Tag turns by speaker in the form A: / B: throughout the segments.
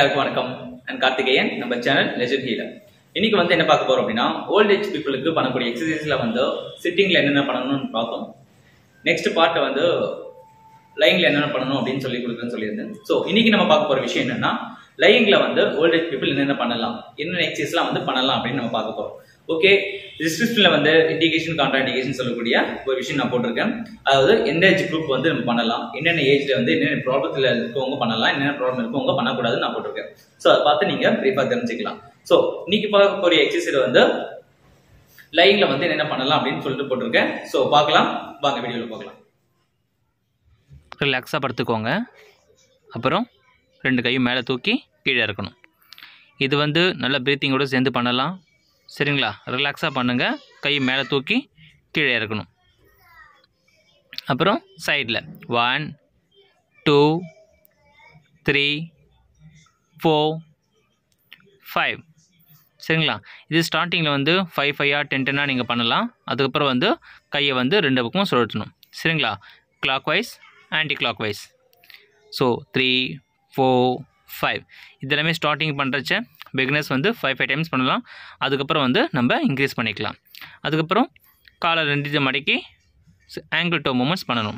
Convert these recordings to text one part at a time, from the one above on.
A: எல்லாருக்கும் வணக்கம் நான் கார்த்திகேயன் நம்ம சேனல் லெஜர் ஹீலர் இன்னைக்கு வந்து என்ன பார்க்க போறோம் அப்படின்னா ஓல்ட் ஏஜ் பீப்புளுக்கு பண்ணக்கூடிய எக்ஸசைஸ்ல வந்து சிட்டிங்ல என்னென்ன பண்ணணும்னு பார்த்தோம் நெக்ஸ்ட் பார்ட்டை வந்து லைங்ல என்னென்ன பண்ணணும் அப்படின்னு சொல்லி கொடுக்குறேன்னு சொல்லியிருந்தேன் ஸோ இன்னைக்கு நம்ம பார்க்க போற விஷயம் என்னன்னா லைங்ல வந்து ஓல்ட் ஏஜ் பீப்புள் என்னென்ன பண்ணலாம் என்னென்ன எக்ஸசைஸ்லாம் வந்து பண்ணலாம் அப்படின்னு நம்ம பார்க்க போறோம் ஓகே டிஸ்கிரிப்ஷன்ல வந்து இண்டிகேஷன் கான்ட்ரா இண்டிகேஷன் சொல்லக்கூடிய ஒரு விஷயம் நான் போட்டிருக்கேன் அதாவது எந்த ஏஜ் குரூப் வந்து நம்ம பண்ணலாம் என்னென்ன ஏஜ்ல வந்து என்னென்ன ப்ராப்ளத்தில் இருக்கவங்க பண்ணலாம் என்னென்ன ப்ராப்ளம் இருக்கவங்க பண்ணக்கூடாதுன்னு நான் போட்டிருக்கேன் ஸோ அதை பார்த்து நீங்க பிரீஃபாக தெரிஞ்சுக்கலாம் ஸோ இன்னைக்கு பார்க்க போற எக்ஸசைஸ் வந்து லைவ்ல வந்து என்னென்ன பண்ணலாம் அப்படின்னு சொல்லிட்டு போட்டிருக்கேன் ஸோ பார்க்கலாம் வாங்க வீடியோவில் பார்க்கலாம்
B: ரிலாக்ஸாக படுத்துக்கோங்க அப்புறம் ரெண்டு கையும் மேலே தூக்கி கீழே இறக்கணும் இது வந்து நல்ல ப்ரீத்திங்கோட சேர்ந்து பண்ணலாம் சரிங்களா ரிலாக்ஸாக பண்ணுங்கள் கை மேலே தூக்கி கீழே இறக்கணும் அப்புறம் சைடில் one two three four five சரிங்களா இது ஸ்டார்டிங்கில் வந்து ஃபைவ் ஃபைவாக டென் டென்னாக நீங்கள் பண்ணலாம் அதுக்கப்புறம் வந்து கையை வந்து ரெண்டு பக்கமும் சுழற்றணும் சரிங்களா clockwise anticlockwise so three four five இதெல்லாமே ஸ்டார்டிங் பண்ணுறச்ச பிகினர்ஸ் வந்து ஃபைவ் ஃபைவ் டைம்ஸ் பண்ணலாம் அதுக்கப்புறம் வந்து நம்ம இன்க்ரீஸ் பண்ணிக்கலாம் அதுக்கப்புறம் காலை ரெண்டு மடக்கி ஆங்கிள் டோ மூமெண்ட்ஸ் பண்ணணும்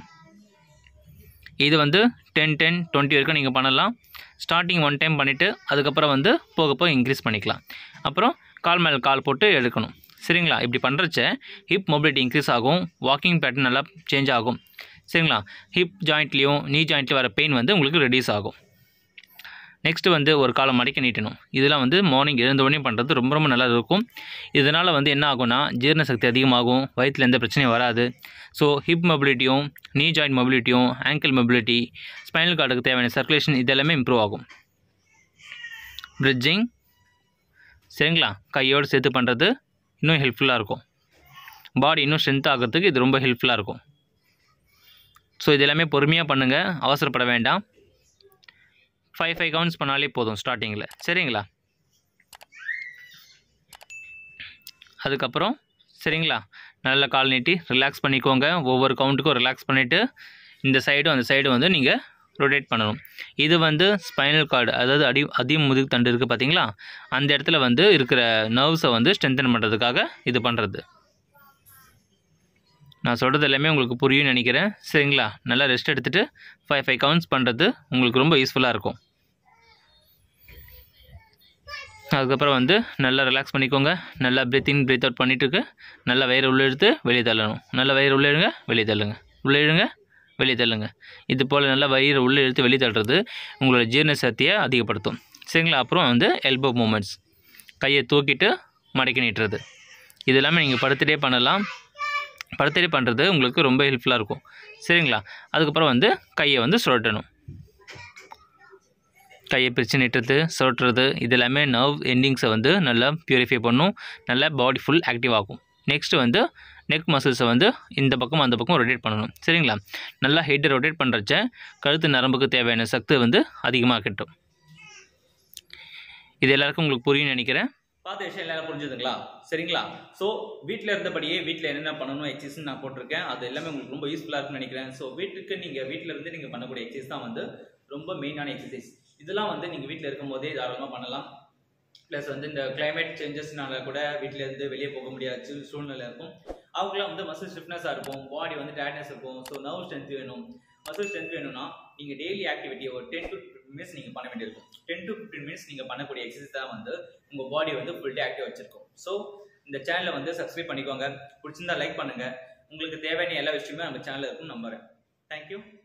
B: இது வந்து டென் டென் டுவெண்ட்டி வரைக்கும் நீங்கள் பண்ணலாம் ஸ்டார்டிங் ஒன் டைம் பண்ணிவிட்டு அதுக்கப்புறம் வந்து போக போக இன்க்ரீஸ் பண்ணிக்கலாம் அப்புறம் கால் மேலே கால் போட்டு எடுக்கணும் சரிங்களா இப்படி பண்ணுறச்ச ஹிப் மொபிலிட்டி இன்க்ரீஸ் ஆகும் வாக்கிங் பேட்டர்ன் நல்லா சேஞ்ச் ஆகும் சரிங்களா ஹிப் ஜாயிண்ட்லேயும் நீ ஜாயிண்ட்லேயும் வர பெயின் வந்து உங்களுக்கு ரெடியூஸ் ஆகும் நெக்ஸ்ட்டு வந்து ஒரு காலம் மடக்கி நீட்டணும் இதெல்லாம் வந்து மார்னிங் எழுந்த உடனே பண்ணுறது ரொம்ப ரொம்ப நல்லா இருக்கும் இதனால் வந்து என்ன ஆகும்னா ஜீரண சக்தி அதிகமாகும் வயிற்றில் எந்த பிரச்சனையும் வராது ஸோ ஹிப் மொபிலிட்டியும் நீ ஜாயிண்ட் மொபிலிட்டியும் ஆங்கிள் மொபிலிட்டி ஸ்பைனல் கார்டுக்கு தேவையான சர்க்குலேஷன் இதெல்லாமே இம்ப்ரூவ் ஆகும் பிரிட்ஜிங் சரிங்களா கையோடு சேர்த்து பண்ணுறது இன்னும் ஹெல்ப்ஃபுல்லாக இருக்கும் பாடி இன்னும் ஸ்ட்ரென்த் ஆகிறதுக்கு இது ரொம்ப ஹெல்ப்ஃபுல்லாக இருக்கும் ஸோ இது எல்லாமே பொறுமையாக பண்ணுங்கள் அவசரப்பட வேண்டாம் ஃபைவ் ஃபைவ் கவுண்ட்ஸ் பண்ணாலே போதும் ஸ்டார்டிங்கில் சரிங்களா அதுக்கப்புறம் சரிங்களா நல்ல கால் நீட்டி ரிலாக்ஸ் பண்ணிக்கோங்க ஒவ்வொரு கவுண்ட்டுக்கும் ரிலாக்ஸ் பண்ணிவிட்டு இந்த சைடும் அந்த சைடும் வந்து நீங்கள் ரொட்டேட் பண்ணணும் இது வந்து ஸ்பைனல் கார்டு அதாவது அடி அடி முதுகு தண்டு இருக்குது பார்த்தீங்களா அந்த இடத்துல வந்து இருக்கிற நர்வ்ஸை வந்து ஸ்ட்ரென்தன் பண்ணுறதுக்காக இது பண்ணுறது நான் சொல்கிறது எல்லாமே உங்களுக்கு புரியும்னு நினைக்கிறேன் சரிங்களா நல்லா ரெஸ்ட் எடுத்துகிட்டு ஃபைவ் ஃபைவ் கவுண்ட்ஸ் பண்ணுறது உங்களுக்கு ரொம்ப யூஸ்ஃபுல்லாக இருக்கும் அதுக்கப்புறம் வந்து நல்லா ரிலாக்ஸ் பண்ணிக்கோங்க நல்லா பிரீத் இன் பிரீத் அவுட் பண்ணிட்டு நல்லா வயிறு உள்ளே எடுத்து வெளியே தள்ளணும் நல்லா வயிறு உள்ளே எடுங்க வெளியே தள்ளுங்க உள்ளே எடுங்க வெளியே தள்ளுங்க இது போல் நல்லா வயிறு உள்ளே எடுத்து வெளியே தள்ளுறது உங்களோட ஜீரண சக்தியை அதிகப்படுத்தும் சரிங்களா அப்புறம் வந்து எல்போ மூமெண்ட்ஸ் கையை தூக்கிட்டு மடக்கி நீட்டுறது இது எல்லாமே நீங்கள் படுத்துகிட்டே பண்ணலாம் படுத்துகிட்டே பண்ணுறது உங்களுக்கு ரொம்ப ஹெல்ப்ஃபுல்லாக இருக்கும் சரிங்களா அதுக்கப்புறம் வந்து கையை வந்து சுழட்டணும் கையை பிரித்து நீட்டுறது சுழட்டுறது இது எல்லாமே நர்வ் எண்டிங்ஸை வந்து நல்லா ப்யூரிஃபை பண்ணும் நல்லா பாடி ஃபுல் ஆக்டிவ் ஆகும் நெக்ஸ்ட்டு வந்து நெக் மசில்ஸை வந்து இந்த பக்கம் அந்த பக்கம் ரொட்டேட் பண்ணணும் சரிங்களா நல்லா ஹெட்டை ரொட்டேட் பண்ணுறச்ச கழுத்து நரம்புக்கு தேவையான சக்தி வந்து அதிகமாக கிட்டும் இது எல்லாருக்கும் உங்களுக்கு புரியும்னு நினைக்கிறேன்
A: பார்த்த விஷயம் எல்லாரும் புரிஞ்சுதுங்களா சரிங்களா ஸோ வீட்டில் இருந்தபடியே வீட்டில் என்னென்ன பண்ணணும் எக்ஸசைஸ் நான் போட்டிருக்கேன் அது எல்லாமே உங்களுக்கு ரொம்ப யூஸ்ஃபுல்லாக இருக்கும்னு நினைக்கிறேன் ஸோ வீட்டுக்கு நீங்கள் வீட்டில் இருந்து நீங்கள் பண்ணக்கூடிய எக்ஸசைஸ் தான் வந்து ரொம்ப மெயினான எக்ஸசைஸ் இதெல்லாம் வந்து நீங்கள் வீட்டில் இருக்கும் போதே தாராளமாக பண்ணலாம் ப்ளஸ் வந்து இந்த கிளைமேட் சேஞ்சஸ்னால கூட வீட்டில் இருந்து வெளியே போக முடியாத சூழ்நிலை இருக்கும் அவங்களாம் வந்து மசில் ஸ்டிஃப்னஸாக இருக்கும் பாடி வந்து டயர்ட்னஸ் இருக்கும் ஸோ நர்வ் ஸ்ட்ரென்த் வேணும் மசில் ஸ்ட்ரென்த் வேணும்னா நீங்கள் டெய்லி ஆக்டிவிட்டி ஒரு டென் டு ஃபிஃப்டின் மினிட்ஸ் நீங்கள் பண்ண வேண்டியிருக்கும் டென் டு ஃபிஃப்டின் மினிட்ஸ் நீங்கள் பண்ணக்கூடிய எக்ஸசைஸ் தான் வந்து உங்கள் பாடி வந்து ஃபுல் டே ஆக்டிவ் வச்சிருக்கும் ஸோ இந்த சேனலை வந்து சப்ஸ்கிரைப் பண்ணிக்கோங்க பிடிச்சிருந்தா லைக் பண்ணுங்கள் உங்களுக்கு தேவையான எல்லா விஷயமே நம்ம சேனலில் இருக்கும்னு நம்புறேன் தேங்க்யூ